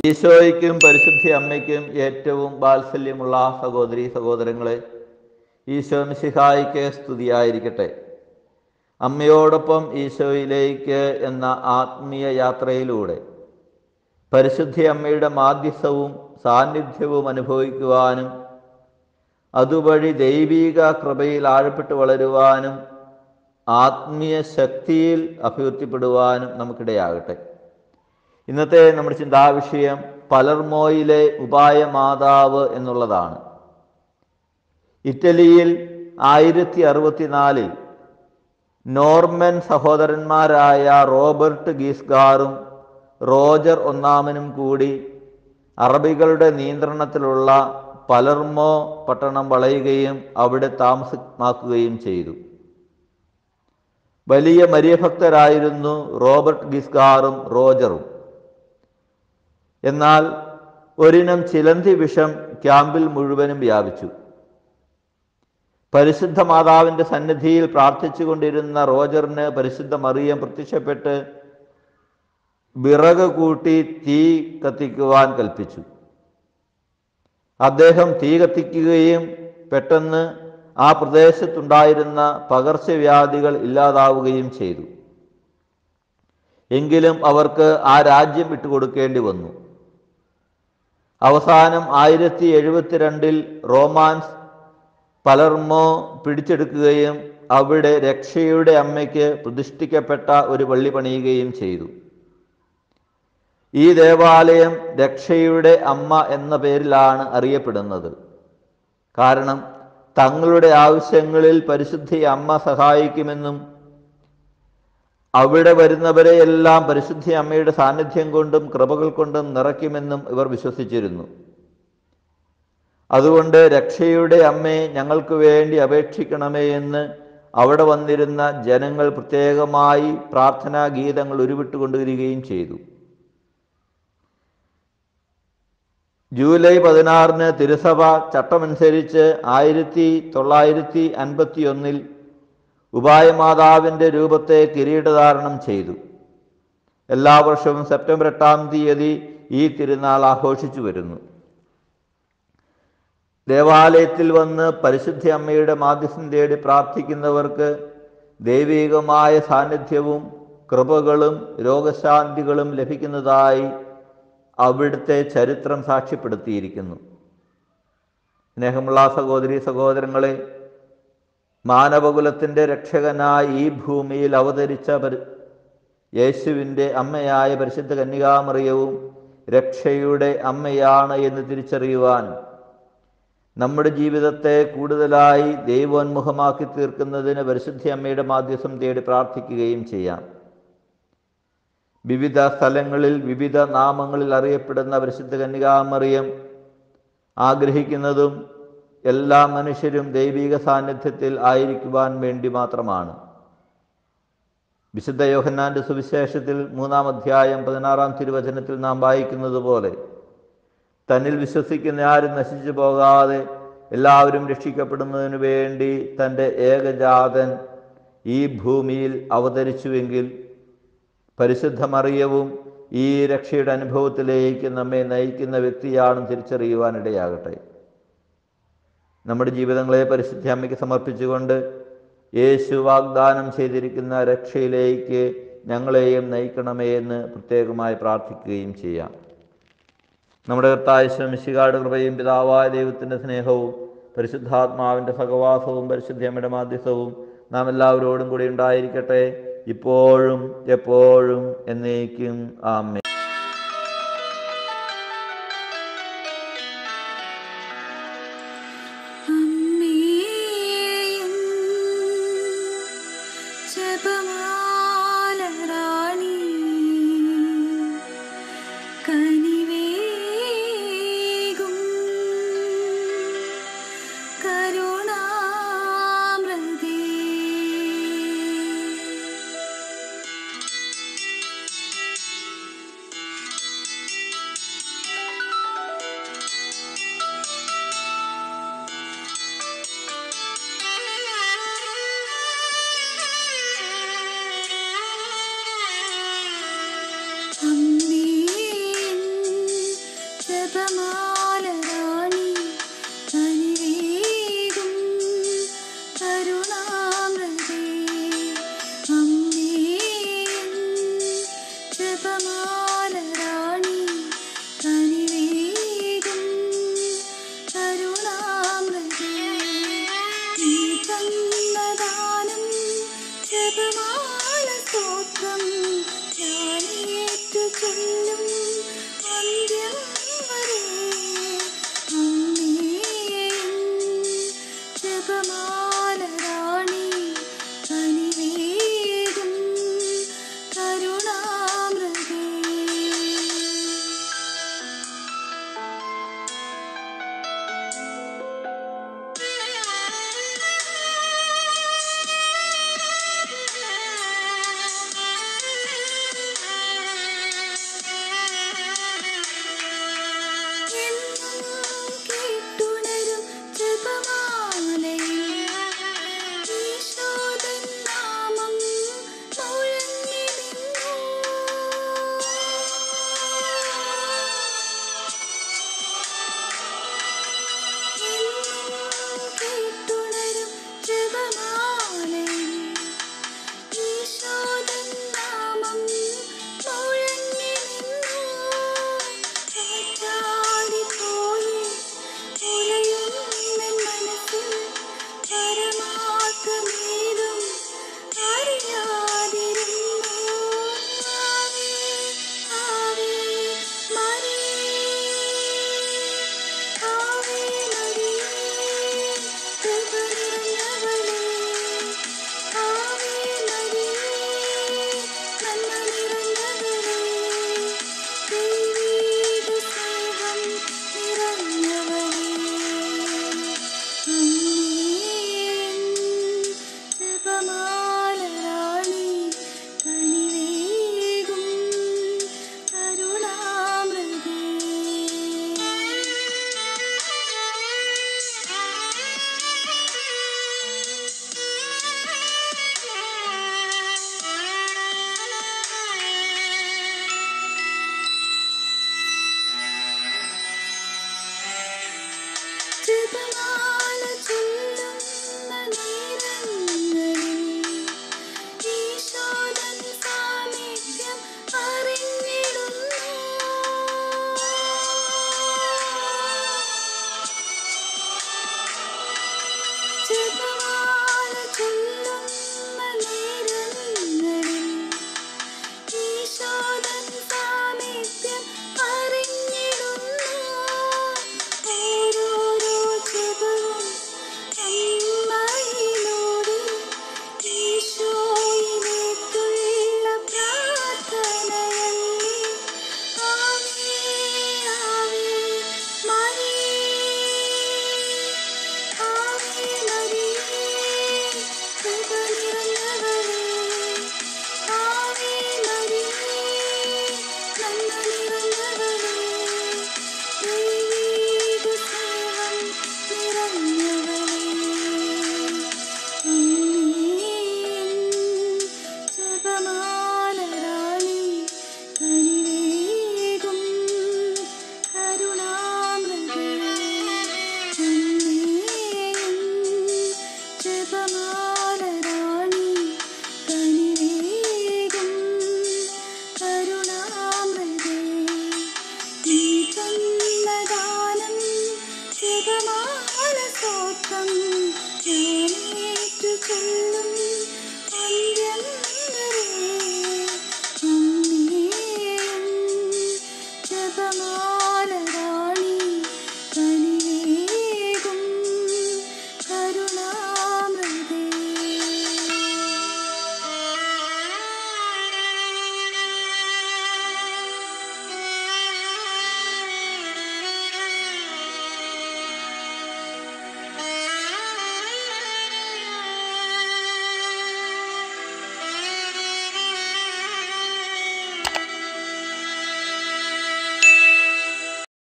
ഈശോയ്ക്കും പരിശുദ്ധി അമ്മയ്ക്കും ഏറ്റവും വാത്സല്യമുള്ള സഹോദരി സഹോദരങ്ങളെ ഈശോ മിശിഹായിക്ക് സ്തുതിയായിരിക്കട്ടെ അമ്മയോടൊപ്പം ഈശോയിലേക്ക് എന്ന ആത്മീയ യാത്രയിലൂടെ പരിശുദ്ധി അമ്മയുടെ മാധ്യസ്ഥവും സാന്നിധ്യവും അനുഭവിക്കുവാനും അതുവഴി ദൈവീക കൃപയിൽ ആഴപ്പെട്ട് വളരുവാനും ആത്മീയ ശക്തിയിൽ അഭിവൃദ്ധിപ്പെടുവാനും നമുക്കിടയാകട്ടെ ഇന്നത്തെ നമ്മുടെ ചിന്താവിഷയം പലർമോയിലെ ഉപായ മാതാവ് എന്നുള്ളതാണ് ഇറ്റലിയിൽ ആയിരത്തി അറുപത്തിനാലിൽ നോർമൻ സഹോദരന്മാരായ റോബർട്ട് ഗീസ്ഗാറും റോജർ ഒന്നാമനും കൂടി അറബികളുടെ നിയന്ത്രണത്തിലുള്ള പലർമോ പട്ടണം വളയുകയും അവിടെ താമസമാക്കുകയും ചെയ്തു വലിയ മരിയഭക്തരായിരുന്നു റോബർട്ട് ഗിസ്കാറും റോജറും എന്നാൽ ഒരിനം ചിലന്തി വിഷം ക്യാമ്പിൽ മുഴുവനും വ്യാപിച്ചു പരിശുദ്ധ മാതാവിൻ്റെ സന്നിധിയിൽ പ്രാർത്ഥിച്ചുകൊണ്ടിരുന്ന റോജറിന് പരിശുദ്ധ മറിയം പ്രത്യക്ഷപ്പെട്ട് വിറക് കൂട്ടി തീ കത്തിക്കുവാൻ കൽപ്പിച്ചു അദ്ദേഹം തീ കത്തിക്കുകയും പെട്ടെന്ന് ആ പ്രദേശത്തുണ്ടായിരുന്ന പകർച്ചവ്യാധികൾ ഇല്ലാതാവുകയും ചെയ്തു എങ്കിലും അവർക്ക് ആ രാജ്യം വിട്ടുകൊടുക്കേണ്ടി വന്നു അവസാനം ആയിരത്തി എഴുപത്തിരണ്ടിൽ റോമാൻസ് പലർമോ പിടിച്ചെടുക്കുകയും അവിടെ രക്ഷയുടെ അമ്മയ്ക്ക് പ്രതിഷ്ഠിക്കപ്പെട്ട ഒരു പള്ളി പണിയുകയും ചെയ്തു ഈ ദേവാലയം രക്ഷയുടെ അമ്മ എന്ന പേരിലാണ് അറിയപ്പെടുന്നത് കാരണം തങ്ങളുടെ ആവശ്യങ്ങളിൽ പരിശുദ്ധി അമ്മ സഹായിക്കുമെന്നും അവിടെ വരുന്നവരെ എല്ലാം പരിശുദ്ധി അമ്മയുടെ സാന്നിധ്യം കൊണ്ടും കൃപകൾ കൊണ്ടും നിറയ്ക്കുമെന്നും ഇവർ വിശ്വസിച്ചിരുന്നു അതുകൊണ്ട് രക്ഷയുടെ അമ്മയെ ഞങ്ങൾക്ക് വേണ്ടി അപേക്ഷിക്കണമേ എന്ന് അവിടെ വന്നിരുന്ന ജനങ്ങൾ പ്രത്യേകമായി പ്രാർത്ഥനാ ഗീതങ്ങൾ ഉരുവിട്ടുകൊണ്ടുവരികയും ചെയ്തു ജൂലൈ പതിനാറിന് തിരുസഭ ചട്ടമനുസരിച്ച് ആയിരത്തി തൊള്ളായിരത്തി അൻപത്തി ഒന്നിൽ ഉപായമാതാവിൻ്റെ രൂപത്തെ കിരീടധാരണം ചെയ്തു എല്ലാ വർഷവും സെപ്റ്റംബർ എട്ടാം തീയതി ഈ തിരുനാൾ ആഘോഷിച്ചു വരുന്നു ദേവാലയത്തിൽ വന്ന് പരിശുദ്ധ അമ്മയുടെ മാധ്യസ്ഥം തേടി പ്രാർത്ഥിക്കുന്നവർക്ക് ദൈവികമായ സാന്നിധ്യവും കൃപകളും രോഗശാന്തികളും ലഭിക്കുന്നതായി അവിടുത്തെ ചരിത്രം സാക്ഷ്യപ്പെടുത്തിയിരിക്കുന്നു സ്നേഹമുള്ള സഹോദരി സഹോദരങ്ങളെ മാനവകുലത്തിൻ്റെ രക്ഷകനായി ഈ ഭൂമിയിൽ അവതരിച്ച പരി യേശുവിൻ്റെ അമ്മയായ പരിശുദ്ധ കന്യകാമറിയവും രക്ഷയുടെ അമ്മയാണ് എന്ന് തിരിച്ചറിയുവാൻ നമ്മുടെ ജീവിതത്തെ കൂടുതലായി ദൈവോന്മുഖമാക്കി തീർക്കുന്നതിന് പരിശുദ്ധ അമ്മയുടെ മാധ്യസ്ഥം തേടി പ്രാർത്ഥിക്കുകയും ചെയ്യാം വിവിധ സ്ഥലങ്ങളിൽ വിവിധ നാമങ്ങളിൽ അറിയപ്പെടുന്ന പരിശുദ്ധ കന്യകാമറിയം ആഗ്രഹിക്കുന്നതും എല്ലാ മനുഷ്യരും ദൈവിക സാന്നിധ്യത്തിൽ ആയിരിക്കുവാൻ വേണ്ടി മാത്രമാണ് വിശുദ്ധ യോഹന്നാന്റെ സുവിശേഷത്തിൽ മൂന്നാം അധ്യായം പതിനാറാം തിരുവചനത്തിൽ നാം വായിക്കുന്നത് പോലെ തന്നിൽ വിശ്വസിക്കുന്ന ആരും നശിച്ചു പോകാതെ എല്ലാവരും രക്ഷിക്കപ്പെടുന്നതിനു വേണ്ടി തൻ്റെ ഏകജാതൻ ഈ ഭൂമിയിൽ അവതരിച്ചുവെങ്കിൽ പരിശുദ്ധ മറിയവും ഈ രക്ഷയുടെ അനുഭവത്തിലേക്ക് നമ്മെ നയിക്കുന്ന വ്യക്തിയാണെന്ന് തിരിച്ചറിയുവാനിടയാകട്ടെ നമ്മുടെ ജീവിതങ്ങളെ പരിശുദ്ധ അമ്മയ്ക്ക് സമർപ്പിച്ചുകൊണ്ട് യേശു വാഗ്ദാനം ചെയ്തിരിക്കുന്ന രക്ഷയിലേക്ക് ഞങ്ങളെയും നയിക്കണമേ എന്ന് പ്രത്യേകമായി പ്രാർത്ഥിക്കുകയും ചെയ്യാം നമ്മുടെ കർത്തായ മിശികാട് കൃപയും പിതാവായ ദൈവത്തിൻ്റെ സ്നേഹവും പരിശുദ്ധാത്മാവിൻ്റെ സഹവാസവും പരിശുദ്ധമ്മയുടെ മാധ്യസ്ഥവും നാം എല്ലാവരോടും കൂടി ഉണ്ടായിരിക്കട്ടെ ഇപ്പോഴും എപ്പോഴും എന്നേക്കും ആമേ അമ്മേയും ജപമാല റാണി കനിവേകും കരുണാമൃതേ നമഃ